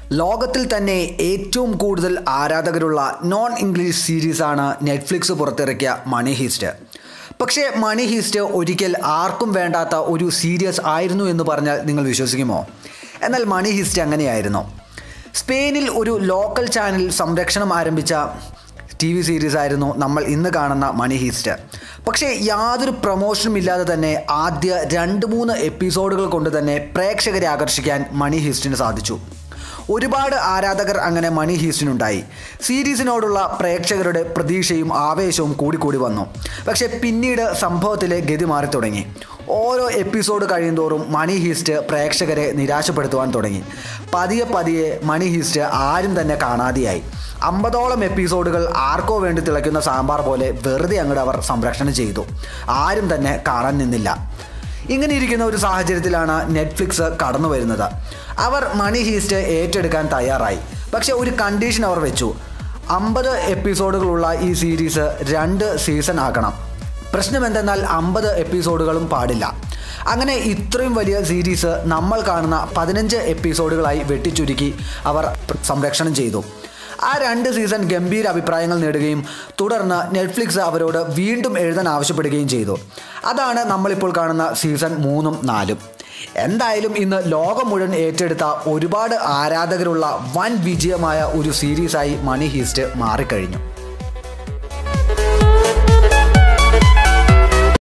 ലോകത്തിൽ തന്നെ ഏറ്റവും കൂടുതൽ ആരാധകരുള്ള നോൺ ഇംഗ്ലീഷ് സീരീസാണ് നെറ്റ്ഫ്ലിക്സ് പുറത്തിറക്കിയ മണി ഹീസ്റ്റ് പക്ഷേ മണി ഹീസ്റ്റ് ഒരിക്കൽ ആർക്കും വേണ്ടാത്ത ഒരു സീരീസ് ആയിരുന്നു എന്ന് പറഞ്ഞാൽ നിങ്ങൾ വിശ്വസിക്കുമോ എന്നാൽ മണി ഹീസ്റ്റ് അങ്ങനെയായിരുന്നു സ്പെയിനിൽ ഒരു ലോക്കൽ ചാനൽ സംരക്ഷണം ആരംഭിച്ച ടി വി സീരീസ് ആയിരുന്നു നമ്മൾ ഇന്ന് കാണുന്ന മണി ഹീസ്റ്റ് പക്ഷേ യാതൊരു പ്രൊമോഷനും ഇല്ലാതെ തന്നെ ആദ്യ രണ്ട് മൂന്ന് എപ്പിസോഡുകൾ കൊണ്ട് തന്നെ പ്രേക്ഷകരെ ആകർഷിക്കാൻ മണി ഹീസ്റ്റിന് സാധിച്ചു ഒരുപാട് ആരാധകർ അങ്ങനെ മണി ഹീസ്റ്റിനുണ്ടായി സീരീസിനോടുള്ള പ്രേക്ഷകരുടെ പ്രതീക്ഷയും ആവേശവും കൂടിക്കൂടി വന്നു പക്ഷേ പിന്നീട് സംഭവത്തിലെ ഗതി മാറി തുടങ്ങി ഓരോ എപ്പിസോഡ് കഴിയുന്തോറും മണി ഹീസ്റ്റ് പ്രേക്ഷകരെ നിരാശപ്പെടുത്തുവാൻ തുടങ്ങി പതിയെ പതിയെ മണി ഹീസ്റ്റ് ആരും തന്നെ കാണാതെയായി അമ്പതോളം എപ്പിസോഡുകൾ ആർക്കോ വേണ്ടി തിളയ്ക്കുന്ന സാമ്പാർ പോലെ വെറുതെ അങ്ങോട്ട് അവർ സംരക്ഷണം ചെയ്തു ആരും തന്നെ കാണാൻ നിന്നില്ല ഇങ്ങനെ ഇരിക്കുന്ന ഒരു സാഹചര്യത്തിലാണ് നെറ്റ്ഫ്ലിക്സ് കടന്നു വരുന്നത് അവർ മണി ഹീസ്റ്റ് ഏറ്റെടുക്കാൻ തയ്യാറായി പക്ഷെ ഒരു കണ്ടീഷൻ അവർ വെച്ചു അമ്പത് എപ്പിസോഡുകളുള്ള ഈ സീരീസ് രണ്ട് സീസൺ ആക്കണം പ്രശ്നം എന്തെന്നാൽ അമ്പത് എപ്പിസോഡുകളും പാടില്ല അങ്ങനെ ഇത്രയും വലിയ സീരീസ് നമ്മൾ കാണുന്ന പതിനഞ്ച് എപ്പിസോഡുകളായി വെട്ടിച്ചുരുക്കി അവർ സംരക്ഷണം ചെയ്തു ആ രണ്ട് സീസൺ ഗംഭീര അഭിപ്രായങ്ങൾ നേടുകയും തുടർന്ന് നെറ്റ്ഫ്ലിക്സ് അവരോട് വീണ്ടും എഴുതാൻ ആവശ്യപ്പെടുകയും ചെയ്തു അതാണ് നമ്മളിപ്പോൾ കാണുന്ന സീസൺ മൂന്നും നാലും എന്തായാലും ഇന്ന് ലോകം മുഴുവൻ ഏറ്റെടുത്ത ഒരുപാട് ആരാധകരുള്ള വൻ വിജയമായ ഒരു സീരീസായി മണി ഹീസ്റ്റ് മാറിക്കഴിഞ്ഞു